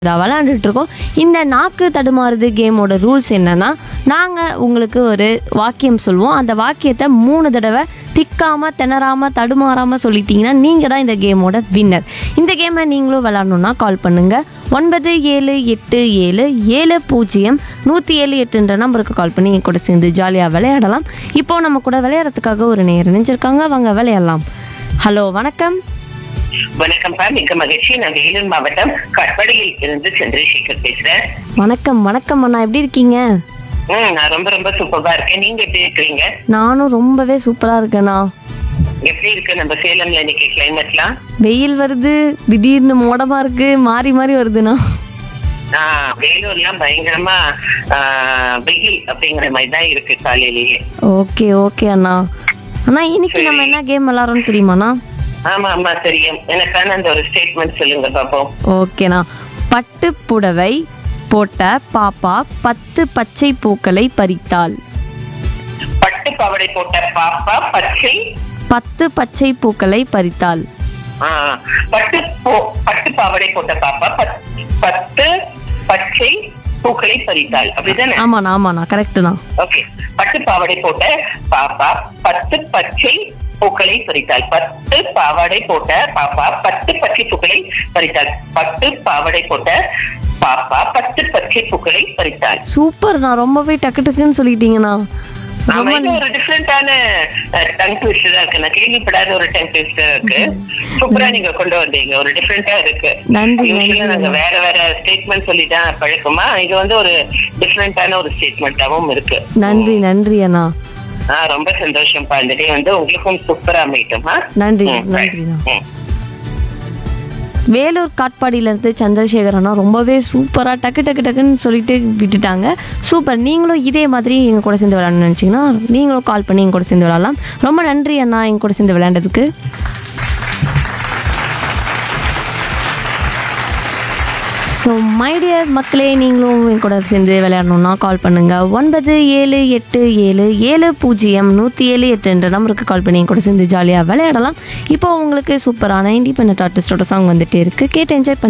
இதாக விளாண்டுட்டு இருக்கோம் இந்த நாக்கு தடுமாறுது கேமோட ரூல்ஸ் என்னன்னா நாங்கள் உங்களுக்கு ஒரு வாக்கியம் சொல்லுவோம் அந்த வாக்கியத்தை மூணு தடவை திக்காமல் திணறாமல் தடுமாறாமல் சொல்லிட்டீங்கன்னா நீங்கள் தான் இந்த கேமோட வின்னர் இந்த கேமை நீங்களும் விளாடணுன்னா கால் பண்ணுங்கள் ஒன்பது ஏழு எட்டு ஏழு ஏழு பூஜ்ஜியம் நூற்றி ஏழு எட்டுன்ற நம்பருக்கு கால் பண்ணி என் கூட சேர்ந்து ஜாலியாக விளையாடலாம் இப்போ நம்ம கூட விளையாடுறதுக்காக ஒரு நேரம் நினைச்சிருக்காங்க வாங்க விளையாடலாம் ஹலோ வணக்கம் வணக்கம்ப்பா மிக்க மகிழ்ச்சி நான் வேலூர் மாவட்டம் கட்படியில் இருந்து சந்திரசேகர் பேசுறேன் வணக்கம் வணக்கம் அண்ணா எப்படி இருக்கீங்க ம் நான் ரொம்ப ரொம்ப சூப்பரா இருக்கேன் நீங்க எப்படி இருக்கிறீங்க நானும் ரொம்பவே சூப்பரா இருக்கேண்ணா எப்படி இருக்கு நம்ம சேலம்ல இன்னைக்கு கிளைமேட்லாம் வெயில் வருது திடீர்னு மோடமா இருக்கு மாறி மாறி வருதுண்ணா ஆஹ் வேலூர்லாம் பயங்கரமா ஆஹ், வெயில் அப்படிங்கிற மாதிரி தான் இருக்கு காலையிலேயே ஓகே ஓகே அண்ணா அண்ணா இன்னைக்கு நம்ம என்ன கேம் விளாட்றோம்னு தெரியுமாண்ணா ஆமா ஆமா தெரியும் எனக்கான அந்த ஒரு ஸ்டேட்மெண்ட் சொல்லுங்க பாப்போம் ஓகேண்ணா பட்டு புடவை போட்ட பாப்பா பத்து பச்சை பூக்களை பறித்தாள் பட்டு பாவாடை போட்ட பாப்பா பச்சை பத்து பச்சை பூக்களை பறித்தாள் ஆஹ், பட்டு போ- பட்டு பாவாடை போட்ட பாப்பா பத்- பத்து பச்சை பூக்களை பறித்தாள் அப்படிதானே ஆமாண்ணா ஆமாண்ணா கரெக்டுண்ணா ஓகே பட்டு பாவாடை போட்ட பாப்பா பத்து பச்சை பூக்களை பறித்தாள் பத்து பாவாடை போட்ட பாப்பா பத்து பச்சை பூக்களை பறித்தாள் பட்டு பாவாடை போட்ட பாப்பா பத்து பச்சை பூக்களை பறித்தாள் சூப்பர்ண்ணா ரொம்பவே டக்கு டக்குன்னு சொல்லிட்டீங்கண்ணா ஆமா இது ஒரு டிஃப்ரெண்டான டங் ட்விஸ்டர் இருக்கு நான் கேள்விப்படாத ஒரு டங் ட்விஸ்டர் இருக்கு சூப்பரா நீங்க கொண்டு வந்தீங்க ஒரு டிஃப்ரெண்டா இருக்கு நன்றி, Usually நன்றி. நாங்க வேற வேற ஸ்டேட்மெண்ட் சொல்லி தான் பழக்கமா இது வந்து ஒரு டிஃப்ரெண்டான ஒரு ஸ்டேட்மெண்டாவும் இருக்கு நன்றி நன்றி அண்ணா ஆ, ரொம்ப சந்தோஷம்ப்பா இந்த டே வந்து உங்களுக்கும் சூப்பரா அமையட்டும் ஆ? நன்றி ம், நன்றிண்ணா ம். வேலூர் காட்பாடியிலேருந்து சந்திரசேகர் அண்ணா ரொம்பவே சூப்பராக டக்கு டக்கு டக்குன்னு சொல்லிட்டு விட்டுட்டாங்க சூப்பர் நீங்களும் இதே மாதிரி எங்கள் கூட சேர்ந்து விளையாடணும்னு நினச்சிங்கன்னா நீங்களும் கால் பண்ணி எங்கள் கூட சேர்ந்து விளையாடலாம் ரொம்ப நன்றி அண்ணா எங்கள் கூட சேர்ந்து விளையாண்டதுக்கு ஸோ மைடியர் மக்களே நீங்களும் என் கூட சேர்ந்து விளையாடணுன்னா கால் பண்ணுங்கள் ஒன்பது ஏழு எட்டு ஏழு ஏழு பூஜ்ஜியம் நூற்றி ஏழு எட்டு என்ற நம்பருக்கு கால் பண்ணி என் கூட சேர்ந்து ஜாலியாக விளையாடலாம் இப்போ உங்களுக்கு சூப்பரான இண்டிபெண்ட் ஆர்டிஸ்டோட சாங் வந்துட்டே இருக்குது கேட்டு என்ஜாய் பண்ணி